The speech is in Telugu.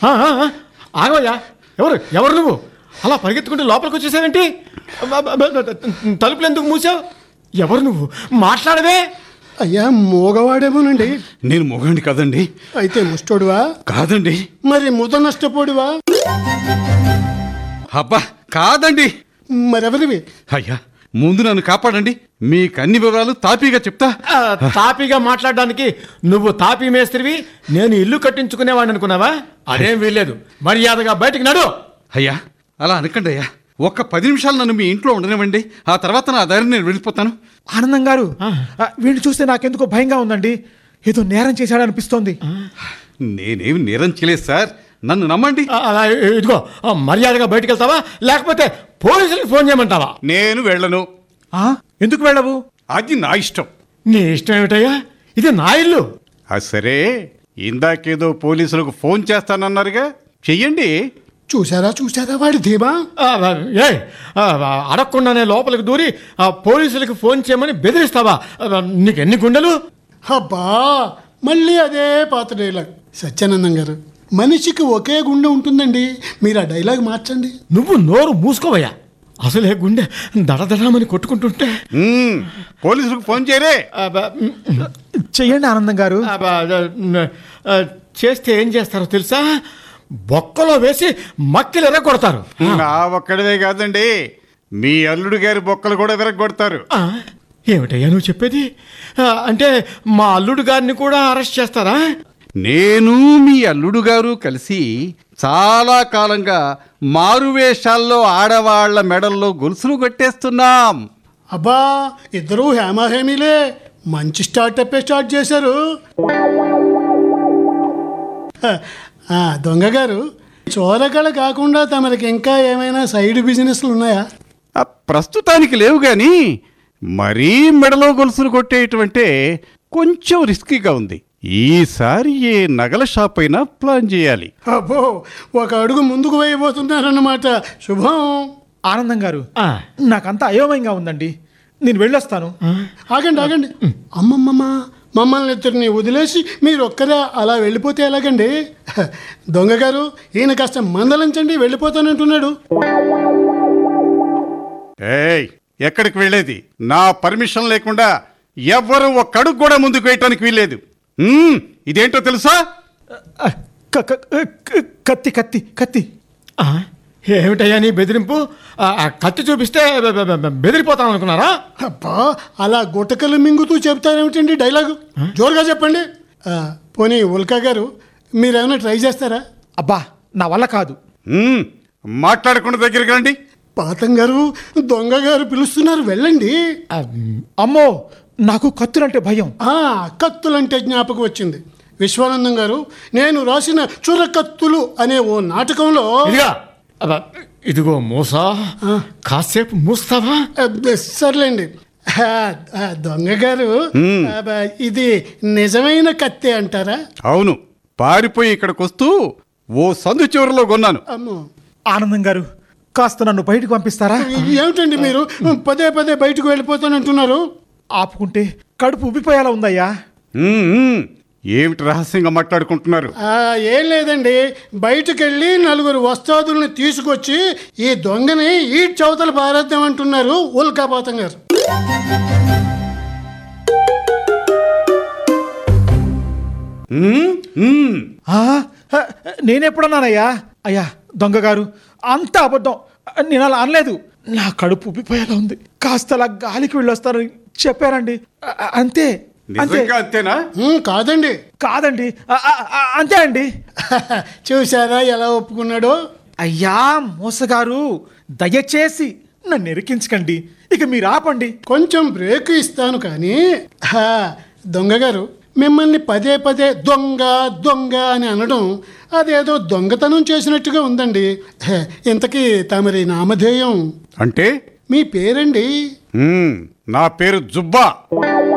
ఆ, ఆ, ఆ, ఆగవయ్యా ఎవరు ఎవరు నువ్వు అలా పరిగెత్తుకుంటూ లోపలికి వచ్చేసావేంటి అబ్బ, అబ్బ, అబ్బ, తలుపులు ఎందుకు మూసావు ఎవరు నువ్వు మాట్లాడవే అయ్యా మోగవాడేమోనండి నేను మొగండి కదండి అయితే ముష్టోడువా కాదండి మరి ముద నష్టపోడువా అబ్బా కాదండి మరెవరివి అయ్యా ముందు నన్ను కాపాడండి మీకు అన్ని వివరాలు తాపీగా చెప్తా ఆ, తాపీగా మాట్లాడడానికి నువ్వు తాపీ మేస్త్రివి నేను ఇల్లు కట్టించుకునేవాడిని అనుకున్నావా అదేం వీల్లేదు మర్యాదగా బయటికి నడు అయ్యా అలా అనకండి అయ్యా ఒక్క పది నిమిషాలు నన్ను మీ ఇంట్లో ఉండనివ్వండి ఆ తర్వాత నా దారిని నేను వెళ్ళిపోతాను ఆనందం గారు ఆ, వీడిని చూస్తే నాకెందుకో భయంగా ఉందండి ఏదో నేరం చేశాడనిపిస్తోంది నేనేమి నేరం చేయలేదు సార్ నన్ను నమ్మండి ఆ, అలా ఇదిగో ఆ, మర్యాదగా బయటికి వెళ్తావా లేకపోతే పోలీసులకు ఫోన్ చేయమంటావా నేను వెళ్ళను ఆ, ఎందుకు వెళ్ళవు అది నా ఇష్టం నీ ఇష్టం ఏమిటయ్యా ఇది నా ఇల్లు అది సరే ఇందాకేదో పోలీసులకు ఫోన్ చేస్తానన్నారుగా చెయ్యండి చూసారా చూసారా వాడి ధీమా ఆ, ఏ ఆ, అడగకుండానే లోపలికి దూరి ఆ పోలీసులకు ఫోన్ చేయమని బెదిరిస్తావా ఆ, నీకు ఎన్ని గుండెలు అబ్బా మళ్ళీ అదే పాత డైలాగ్ సత్యానందం గారు మనిషికి ఒకే గుండె ఉంటుందండి మీరు ఆ డైలాగ్ మార్చండి నువ్వు నోరు మూసుకోవయ్యా అసలే గుండె దడదడమని కొట్టుకుంటుంటే మ్మ్, పోలీసులకు ఫోన్ చేయరే ఆ, బ, మ్, చెయ్యండి ఆనందం గారు ఆ, బ, ఆ, చేస్తే ఏం చేస్తారో తెలుసా బొక్కలో వేసి మక్కిలు ఎర్రగొడతారు నా ఒక్కడిదే కాదండి మీ అల్లుడు గారి బొక్కలు కూడా విరగొడతారు ఆ, ఏమిటయ్యా నువ్వు చెప్పేది ఆ, అంటే మా అల్లుడు గారిని కూడా అరెస్ట్ చేస్తారా నేను మీ అల్లుడు గారు కలిసి చాలా కాలంగా మారువేషాల్లో ఆడవాళ్ల మెడల్లో గొలుసులు కొట్టేస్తున్నాం అబ్బా ఇద్దరూ హేమాహేమీలే మంచి స్టార్టప్ స్టార్ట్ చేశారు హ, ఆ, దొంగ గారు చోరకళ కాకుండా తమరికి ఇంకా ఏమైనా సైడ్ బిజినెస్లు ఉన్నాయా ఆ, ప్రస్తుతానికి లేవు గాని మరీ మెడలో గొలుసులు కొట్టేయటమంటే కొంచెం రిస్కీగా ఉంది ఈసారి ఏ నగల షాప్ అయినా ప్లాన్ చేయాలి అబ్బో ఒక అడుగు ముందుకు వేయబోతున్నారన్నమాట శుభం ఆనందం గారు ఆ, నాకంతా అయోమయంగా ఉందండి నేను వెళ్ళొస్తాను ఆగండి ఆగండి అమ్మమ్మమ్మ మమ్మల్ని ఇద్దరిని వదిలేసి మీరు ఒక్కరే అలా వెళ్ళిపోతే ఎలాగండి హ, దొంగ గారు ఈయన కాస్త మందలించండి వెళ్ళిపోతానంటున్నాడు ఏయ్ ఎక్కడికి వెళ్ళేది నా పర్మిషన్ లేకుండా ఎవ్వరూ ఒక్క అడుగు కూడా ముందుకు వేయటానికి వీల్లేదు మ్మ్, ఇదేంటో తెలుసా ఆ, క- క- క- కత్తి కత్తి కత్తి ఆ, ఏమిటయ్యా నీ బెదిరింపు ఆ, ఆ కత్తి చూపిస్తే బె- బె- బె- బెదిరిపోతాను అనుకున్నారా అబ్బా అలా గుట్టకలు మింగుతూ చెప్తారేమిటండి డైలాగు జోరుగా చెప్పండి ఆ, పోనీ ఉల్కా గారు మీరేమైనా ట్రై చేస్తారా అబ్బా నా వల్ల కాదు మ్మ్, మాట్లాడకుండా దగ్గరికి రండి పాతం గారు దొంగ గారు పిలుస్తున్నారు వెళ్ళండి ఆ, అమ్మో నాకు కత్తులంటే భయం ఆ కత్తులంటే జ్ఞాపకం వచ్చింది విశ్వానందం గారు నేను రాసిన చురకత్తులు అనే ఓ నాటకంలో ఇదిగా అబ్బా, ఇదిగో మూసా కాసేపు మూస్తావా అబ్బే, సర్లేండి ఆ, ఆ, దొంగ గారు అబ్బా, ఇది నిజమైన కత్తే అంటారా అవును పారిపోయి ఇక్కడికి వస్తూ ఓ సందు చివరిలో కొన్నాను అమ్మో ఆనందం గారు కాస్త నన్ను బయటకు పంపిస్తారా ఏమిటండి మీరు పదే పదే బయటకు వెళ్ళిపోతానంటున్నారు ఆపుకుంటే కడుపు ఉబ్బిపోయేలా ఉందయ్యా మ్మ్, మ్మ్. ఏమిటి రహస్యంగా మాట్లాడుకుంటున్నారు ఆ, ఏం లేదండి బయటకు వెళ్ళి నలుగురు వస్తాదుల్ని తీసుకొచ్చి ఈ దొంగని ఈ చౌతలు పారేద్దామంటున్నారు ఉల్కాపాతం గారు మ్మ్, మ్మ్. ఆ, ఆ, నేనెప్పుడన్నానయ్యా అయ్యా దొంగ గారు అంత అబద్ధం నేను అలా అనలేదు నా కడుపు ఉబ్బిపోయేలా ఉంది కాస్త అలా గాలికి వెళ్ళొస్తారని చెప్పారండి ఆ, ఆ, అంతే అంతే నిజంగా అంతేనా ఉమ్, కాదండి కాదండి ఆ, ఆ, ఆ, అంతే అండి చూసారా ఎలా ఒప్పుకున్నాడో అయ్యా మోసగారు దయచేసి నన్ను ఎరికించకండి ఇక మీరు ఆపండి కొంచెం బ్రేక్ ఇస్తాను కానీ హా, దొంగ గారు మిమ్మల్ని పదే పదే దొంగ దొంగ అని అనడం అదేదో దొంగతనం చేసినట్టుగా ఉందండి హే, ఇంతకీ తమరి నామధేయం అంటే మీ పేరండి మ్మ్, నా పేరు జుబ్బా